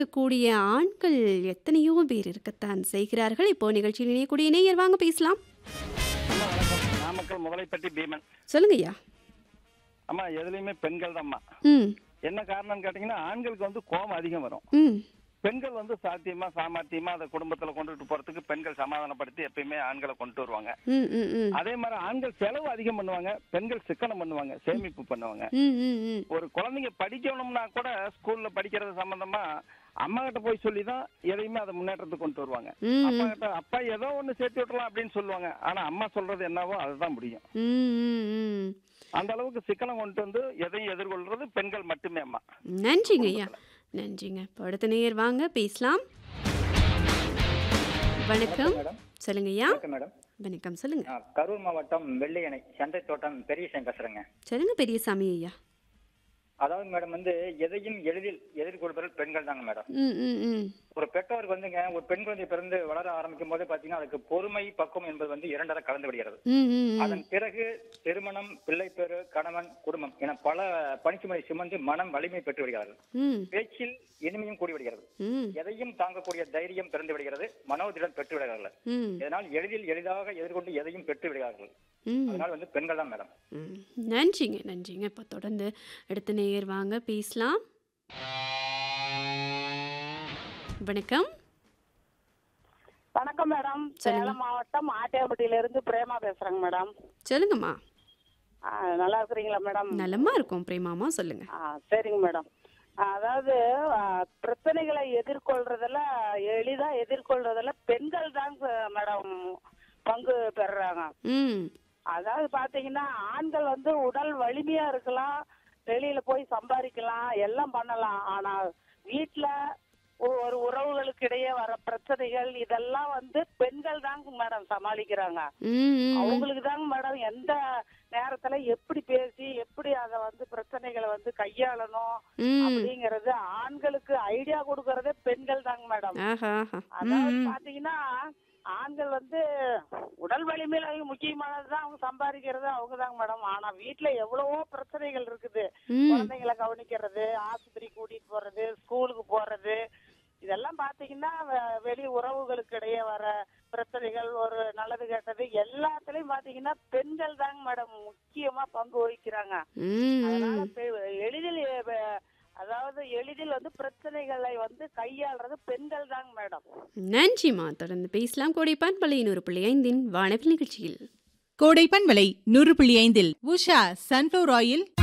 கூடிய ஆண்கள் எத்தனையோ பேர் இருக்கத்தான் செய்கிறார்கள். இப்போ நிகழ்ச்சியில் இணையக்கூடிய நேயர் வாங்க பேசலாம். அம்மா வணக்கம் நாமக்கல் முதலைப்பட்டி பீமன் சொல்லுங்கய்யா. அம்மா எதுலையுமே பெண்கள் தான்மா ம். என்ன காரணம்னு கேட்டீங்கன்னா ஆண்களுக்கு வந்து கோபம் அதிகம் வரும் ம். பெண்கள் வந்து சாத்தியமா சாமர்த்தியமா அதை குடும்பத்துல கொண்டுட்டு போறதுக்கு பெண்கள் சமாதானப்படுத்தி எப்பயுமே ஆண்களை கொண்டு வருவாங்க ம். ம். ம். அதே மாதிரி ஆண்கள் செலவு அதிகம் பண்ணுவாங்க பெண்கள் சிக்கனம் பண்ணுவாங்க சேமிப்பு பண்ணுவாங்க ம். ம். ம். ஒரு குழந்தைங்க படிக்கணும்னா கூட ஸ்கூல்ல படிக்கிறது சம்பந்தமா அம்மா கிட்ட போய் சொல்லி தான் எதையுமே அதை முன்னேற்றத்துக்கு கொண்டு வருவாங்க ம். அப்பா கிட்ட அப்பா ஏதோ ஒண்ணு சேர்த்து விட்டுலாம் அப்படின்னு சொல்லுவாங்க ஆனா அம்மா சொல்றது என்னவோ அதுதான் முடியும் ம். ம். ம். அந்த அளவுக்கு சிக்கனம் கொண்டு வந்து எதையும் எதிர்கொள்றது பெண்கள் மட்டுமே அம்மா நன்றிங்க ஐயா. நன்றிங்க. இப்போ அடுத்த நேயர் வாங்க பேசலாம். வணக்கம். மேடம் சொல்லுங்கய்யா. வணக்கம் மேடம் வணக்கம் சொல்லுங்க. ஆ, கரூர் மாவட்டம் வெள்ளையணை சந்தை தோட்டம் பெரியசன் பேசுறேங்க சொல்லுங்க பெரியசாமி ஐயா. அதாவது மேடம் வந்து எதையும் எளிதில் எதிர்கொள்பவர்கள் பெண்கள் தாங்க மேடம் ம். ம். ம். ஒரு பெற்றோருக்கு வந்துங்க ஒரு பெண் குழந்தை பிறந்து வளர ஆரம்பிக்கும் போது பாத்தீங்கன்னா அதுக்கு பொறுமை பக்குவம் என்பது வந்து இரண்டரை கலந்து விடுகிறது ம். ம். ம். அதன் பிறகு திருமணம் பிள்ளைப்பேறு கணவன் குடும்பம் என பல பணிச்சுமை சுமந்து மனம் வலிமை பெற்று விடுகிறார்கள் ம். பேச்சில் இனிமையும் கூடி விடுகிறது ம். எதையும் தாங்கக்கூடிய தைரியம் பிறந்து விடுகிறது மனோதிடம் பெற்று விடுகிறார்கள் ம். இதனால் எளிதில் எளிதாக எதிர்கொண்டு எதையும் பெற்று விடுகிறார்கள் ம். அதனால் வந்து பெண்கள் தான் மேடம் ம். நன்றிங்க நன்றிங்க இப்போ தொடர்ந்து அடுத்த நேயர் வாங்க பேசலாம் வணக்கம் வணக்கம் மேடம் சொல்லுங்க. சேலம் மாவட்டம் ஆட்டியாபட்டியில இருந்து பிரேமா பேசுறேங்க மேடம் சொல்லுங்கம்மா ஆ, நல்லா இருக்கிறீங்களா மேடம் நலமா இருக்கும் பிரேமாமா சொல்லுங்க ஆ, சரிங்க மேடம் அதாவது ஆ, பிரச்சனைகளை எதிர்கொள்றதுல எளிதா எதிர்கொள்றதுல பெண்கள் தான் மேடம் பங்கு பெறுறாங்க ம் அதாவது பாத்தீங்கன்னா ஆண்கள் வந்து உடல் வலிமையா இருக்கலாம் வெளியில போய் சம்பாதிக்கலாம் எல்லாம் பண்ணலாம் ஆனா வீட்டுல ஒரு உறவுகளுக்கு இடையே வர பிரச்சனைகள் இதெல்லாம் வந்து பெண்கள் தாங்க மேடம் சமாளிக்கிறாங்க ம், ம், அவங்களுக்கு தாங்க மேடம் எந்த நேரத்துல எப்படி பேசி எப்படி அத வந்து பிரச்சனைகளை வந்து கையாளணும் ம். அப்படிங்கறது ஆண்களுக்கு ஐடியா கொடுக்கறதே பெண்கள் தாங்க மேடம் ஆஹா ஆஹா. அதாவது ம், ம். பாத்தீங்கன்னா ஆண்கள் வந்து உடல் வலிமையில அவங்க முக்கியமானதுதான் அவங்க சம்பாதிக்கிறது அவங்க தாங்க மேடம் ஆனா வீட்டுல எவ்வளவோ பிரச்சனைகள் இருக்குது ம். குழந்தைங்களை கவனிக்கிறது ஆஸ்பத்திரி கூட்டிட்டு போறது ஸ்கூலுக்கு போறது இதெல்லாம் பாத்தீங்கன்னா வெ- வெளி உறவுகளுக்கு இடையே வர பிரச்சனைகள் ஒரு நல்லது கெட்டது எல்லாத்துலயும் பாத்தீங்கன்னா பெண்கள் தாங்க மேடம் முக்கியமா பங்கு வகிக்கிறாங்க ம், அதனால ம். பெ- எளிதில் எ- வெ- அதாவது எளிதில் வந்து பிரச்சனைகளை வந்து கையாளுறது பெண்கள் தாங்க மேடம் நன்றிம்மா தொடர்ந்து பேசலாம் கோடைப்பான் பள்ளியின் ஒரு பிள்ளை ஐந்தின் வானவில் நிகழ்ச்சியில் கோடை பண்பலை நூறு புள்ளி ஐந்தில் உஷா சன்ஃப்ளவர் ஆயில்